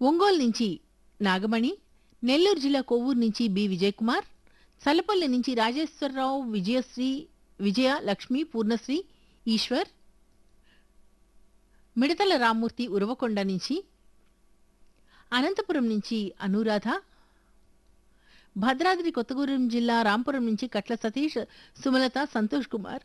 ఒంగోలు నుంచి నాగమణి నెల్లూరు జిల్లా కొవ్వూరు నుంచి బి విజయ్ కుమార్ సలపల్లి నుంచి రాజేశ్వరరావు విజయశ్రీ విజయ లక్ష్మి పూర్ణశ్రీ ఈశ్వర్ మిడతల రామ్మూర్తి ఉరవకొండ నుంచి అనంతపురం నుంచి అనురాధ భద్రాద్రి కొత్తగూడెం జిల్లా రాంపురం నుంచి కట్ల సతీష్ సుమలత సంతోష్ కుమార్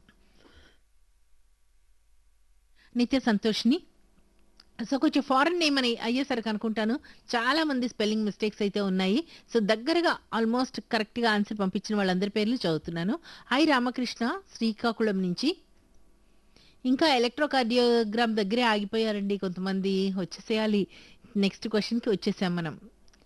నిత్య సంతోష్ని సో కొంచెం ఫారెన్ నేమ్ అని అయ్యేసరికి అనుకుంటాను చాలా మంది స్పెల్లింగ్ మిస్టేక్స్ అయితే ఉన్నాయి సో దగ్గరగా ఆల్మోస్ట్ కరెక్ట్గా ఆన్సర్ పంపించిన వాళ్ళందరి పేర్లు చదువుతున్నాను ఐ రామకృష్ణ శ్రీకాకుళం నుంచి ఇంకా ఎలక్ట్రోకార్డియోగ్రామ్ దగ్గరే ఆగిపోయారండి కొంతమంది వచ్చేసేయాలి నెక్స్ట్ క్వశ్చన్కి వచ్చేసాం మనం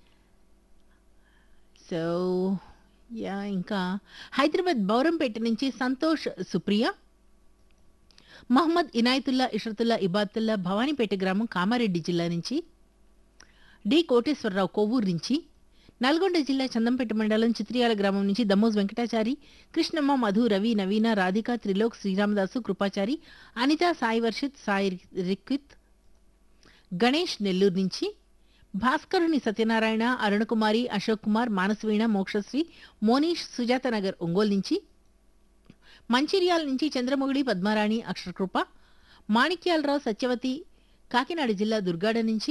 సో యా ఇంకా హైదరాబాద్ బౌరంపేట నుంచి సంతోష్ సుప్రియ మహమ్మద్ ఇనాయతుల్లా ఇషరతుల్లా ఇబాతుల్లా భవానీపేట గ్రామం కామారెడ్డి జిల్లా నుంచి డి కోటేశ్వరరావు కొవ్వూరు నుంచి నల్గొండ జిల్లా చందంపేట మండలం చిత్రియాల గ్రామం నుంచి దమ్మోజ్ వెంకటాచారి కృష్ణమ్మ మధు రవి నవీన రాధిక త్రిలోక్ శ్రీరామదాసు కృపాచారి అనిత సాయి వర్షిత్ సాయి రిక్విత్ గణేష్ నెల్లూరు నుంచి భాస్కరుని సత్యనారాయణ అరుణకుమారి అశోక్ కుమార్ మానసవీణ మోక్షశ్రీ మోనీష్ సుజాత నగర్ ఒంగోలు నుంచి మంచిర్యాల నుంచి చంద్రమొగిడి పద్మారాణి అక్షరకృప మాణిక్యాలరావు సత్యవతి కాకినాడ జిల్లా దుర్గాడ నుంచి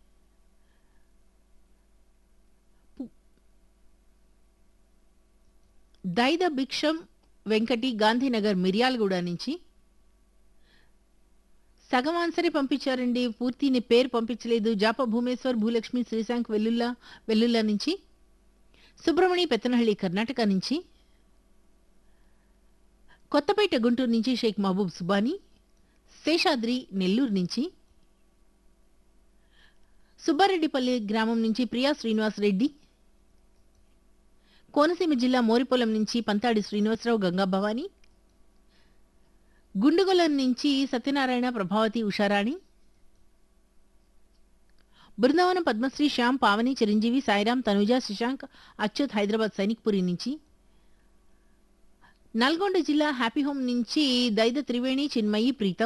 పు- దైద భిక్షం వెంకటి గాంధీనగర్ మిర్యాలగూడ నుంచి సగం ఆన్సరే పంపించారండి పూర్తి నీ పేరు పంపించలేదు జాప భూమేశ్వర్ భూలక్ష్మి శ్రీశాంక్ వెల్లుల్లా వెల్లుల్లా నుంచి సుబ్రమణి పెత్తనహಳ್ಳಿ కర్ణాటక నుంచి కొత్తపేట గుంటూరు నుంచి షేక్ మహబూబ్ సుబానీ శేషాద్రి నెల్లూరు నుంచి సుబ్బారెడ్డిపల్లి గ్రామం నుంచి ప్రియా శ్రీనివాస్ రెడ్డి కోనసీమ జిల్లా మోరిపొలం నుంచి పంతాడి శ్రీనివాసరావు గంగా భవానీ గుండుగొలం నుంచి సత్యనారాయణ ప్రభావతి ఉషారాణి బృందావనం పద్మశ్రీ శ్యామ్ పావని చిరంజీవి సాయిరాం తనుజ శశాంక్ అచ్యుత్ హైదరాబాద్ సైనిక్పురి నుంచి నల్గొండ జిల్లా హ్యాపీ హోమ్ నుంచి దైద త్రివేణి చిన్మయి ప్రీతం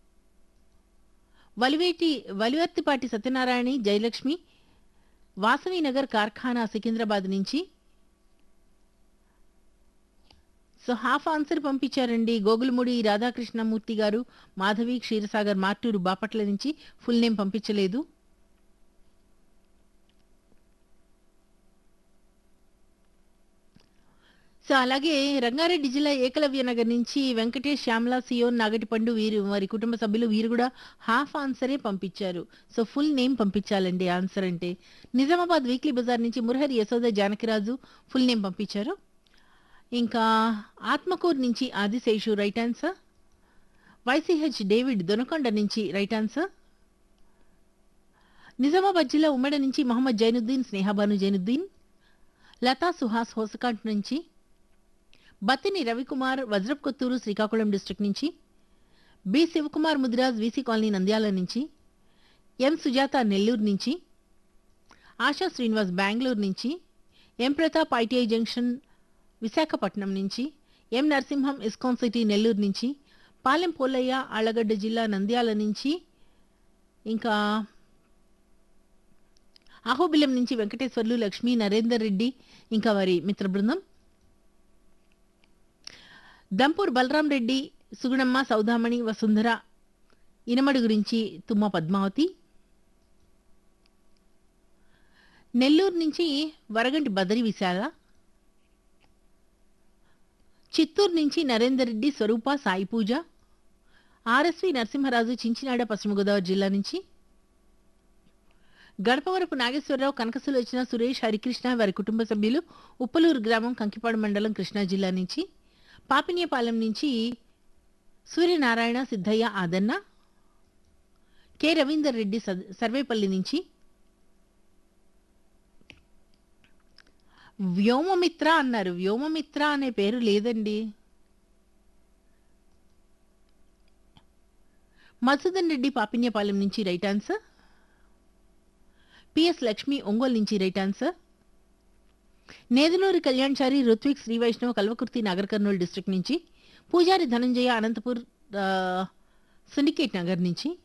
వలివేటి వలివర్తిపాటి సత్యనారాయణ జయలక్ష్మి వాసవి నగర్ కార్ఖానా సికింద్రాబాద్ నుంచి సో హాఫ్ ఆన్సర్ పంపించారండి గోగులముడి రాధాకృష్ణమూర్తి గారు మాధవి క్షీరసాగర్ మార్టూరు బాపట్ల నుంచి ఫుల్ నేమ్ పంపించలేదు సో అలాగే రంగారెడ్డి జిల్లా ఏకలవ్య నగర్ నుంచి వెంకటేష్ శ్యామలా సియోన్ నాగటిపండు వీరు వారి కుటుంబ సభ్యులు వీరు కూడా హాఫ్ ఆన్సరే పంపించారు సో ఫుల్ నేమ్ పంపించాలండి ఆన్సర్ అంటే నిజామాబాద్ వీక్లీ బజార్ నుంచి మురహరి యశోద జానకిరాజు ఫుల్ నేమ్ పంపించారు ఇంకా ఆత్మకూరు నుంచి Adiseshu right answer Y C H David Donakonda నుంచి రైట్ ఆన్సర్ నిజామాబాద్ జిల్లా ఉమ్మడి నుంచి మహమ్మద్ జైనుద్దీన్ స్నేహాబాను జైనుద్దీన్ లతా సుహాస్ హోసకాట్ నుంచి బత్తిని రవికుమార్ వజ్రప్ కొత్తూరు శ్రీకాకుళం డిస్ట్రిక్ట్ నుంచి B Shivakumar Mudiraj VC colony Nandyal నుంచి ఎం సుజాత నెల్లూరు నుంచి ఆశా శ్రీనివాస్ బెంగళూరు నుంచి M Pratap ITI junction Visakhapatnam నుంచి M Narasimham ISKCON city Nellore నుంచి పాలెం పోలయ్య ఆళ్లగడ్డ జిల్లా నంద్యాల నుంచి ఇంకా అహోబిలం నుంచి వెంకటేశ్వర్లు లక్ష్మీ నరేందర్ రెడ్డి ఇంకా వారి మిత్ర బృందం దంపూర్ బలరాం రెడ్డి సుగుణమ్మ సౌదామణి వసుంధర ఇనమడి గురించి తుమ్మ పద్మావతి నెల్లూరు నుంచి వరగంటి బదరి విశాల చిత్తూరు నుంచి నరేందర్ రెడ్డి స్వరూప సాయి పూజ ఆర్ఎస్వి నరసింహరాజు చించినాడ పశ్చిమ గోదావరి జిల్లా నుంచి గడపవరపు నాగేశ్వరరావు కనకసులోచన సురేష్ హరికృష్ణ వారి కుటుంబ సభ్యులు ఉప్పలూరు గ్రామం కంకిపాడు మండలం కృష్ణా జిల్లా నుంచి పాపినియపాలెం నుంచి సూర్యనారాయణ సిద్ధయ్య ఆదన్న కె రవీందర్ రెడ్డి సద్- సర్వేపల్లి నుంచి వ్యోమమిత్ర అన్నారు వ్యోమమిత్ర అనే పేరు లేదండి మధుసూదన్ రెడ్డి పాపిన్యపాలెం నుంచి right answer PS Lakshmi Ongole నుంచి right answer Nedunuri Kalyanchari Ruthvik Sri Vaishnav Kalwakurthy Nagar Kurnool district నుంచి పూజారి ధనంజయ అనంతపూర్ ఆ, సిండికేట్ నగర్ నుంచి